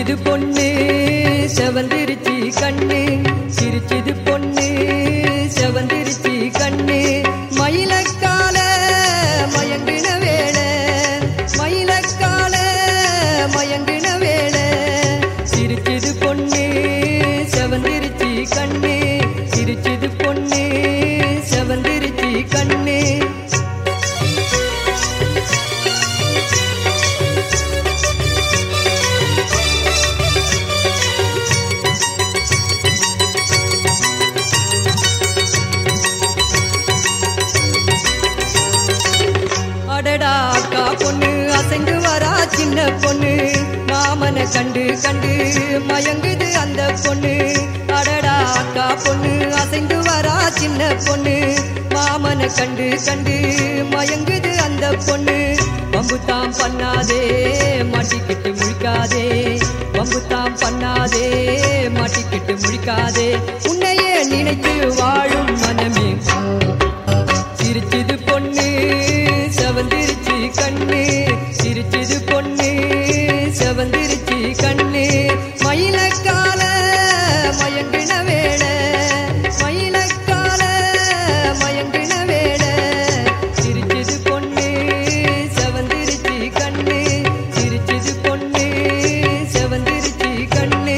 சிரிச்சுது பொண்ணு செவந்திருச்சி கண்ணு சிரிச்சுது பொண்ணு செவந்திருச்சி கண்ணு மயிலக்கால மயங்கின வேளை மயிலக்கால மயங்கின வேளை சிரிச்சுது பொண்ணு செவந்திருச்சி கண்ணு சிரிச்சுது பொண்ணு செவந்திருச்சி கண்ணு அடடா அக்கா பொண்ணு அசைந்து வரா சின்ன பொண்ணு மாமனை கண்டு கண்டு மயங்குது அந்த பொண்ணு அடடா அக்கா பொண்ணு அசைந்து வரா சின்ன பொண்ணு மாமனை கண்டு கண்டு மயங்குது அந்த பொண்ணு வம்புத்தாம் பண்ணாதே மாட்டிக்கிட்டு முழிக்காதே வம்புத்தாம் பண்ணாதே மாட்டிக்கிட்டு முழிக்காதே உன்னையே நினைத்து வாழும் மனமே சிரிச்சுது பொண்ணு செவந்திருச்சு கண்ணு சிரிச்சுது பொண்ணு செவந்திருச்சு கண்ணு மயிலக்கால மயங்கின வேளை மயிலக்கால மயங்கின வேளை சிரிச்சுது பொண்ணு செவந்திருச்சு கண்ணு சிரிச்சுது பொண்ணு செவந்திருச்சு கண்ணு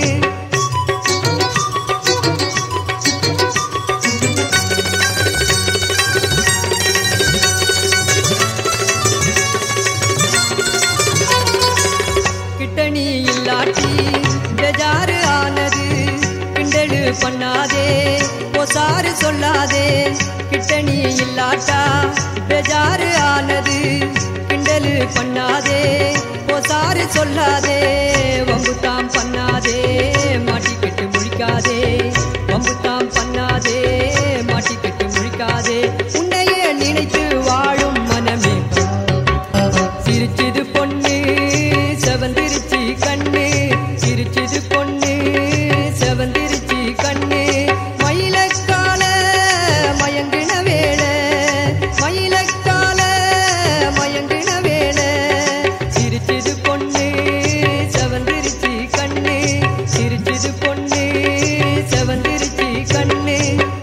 கிட்டணி இல்லாட்டி பெஜாரு ஆனது கிண்டலு பண்ணாதே பொசாரு சொல்லாதே கிட்டணி இல்லாட்டா பெஜாரு ஆனது கிண்டலு பண்ணாதே பொசாரு சொல்லாதே வம்புத்தாம் பண்ணாதே மாட்டிக்கிட்டு முழிக்காதே வம்புத்தாம் பண்ணாதே மாட்டிக்கிட்டு முழிக்காதே உன்னையே நினைத்து வாழும் மனமே சிரிச்சுது பொண்ணு செவந்திருச்சி கண்ணு சிரிச்சுது பொண்ணு செவந்திருச்சி கண்ணு மயிலக்கால மயங்கின வேளை மயிலக்கால மயங்கின வேளை சிரிச்சுது பொண்ணு செவந்திருச்சி கண்ணு சிரிச்சுது பொண்ணு செவந்திருச்சி கண்ணு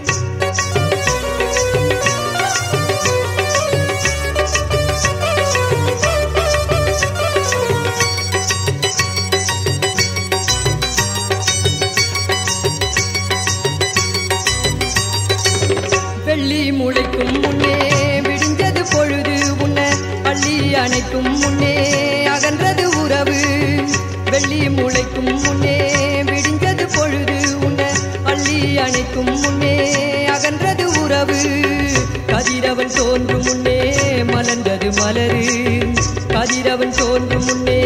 வெள்ளி முளைக்கும் முன்னே விடிஞ்சது பொழுது உன்னை பள்ளி அணைக்கும் முன்னே அகன்றது உறவு வெள்ளி முளைக்கும் முன்னே விடிஞ்சது பொழுது உன்னை பள்ளி அணைக்கும் முன்னே அகன்றது உறவு கதிரவன் தோன்றும் முன்னே மலர்ந்தது மலரு கதிரவன் தோன்றும் முன்னே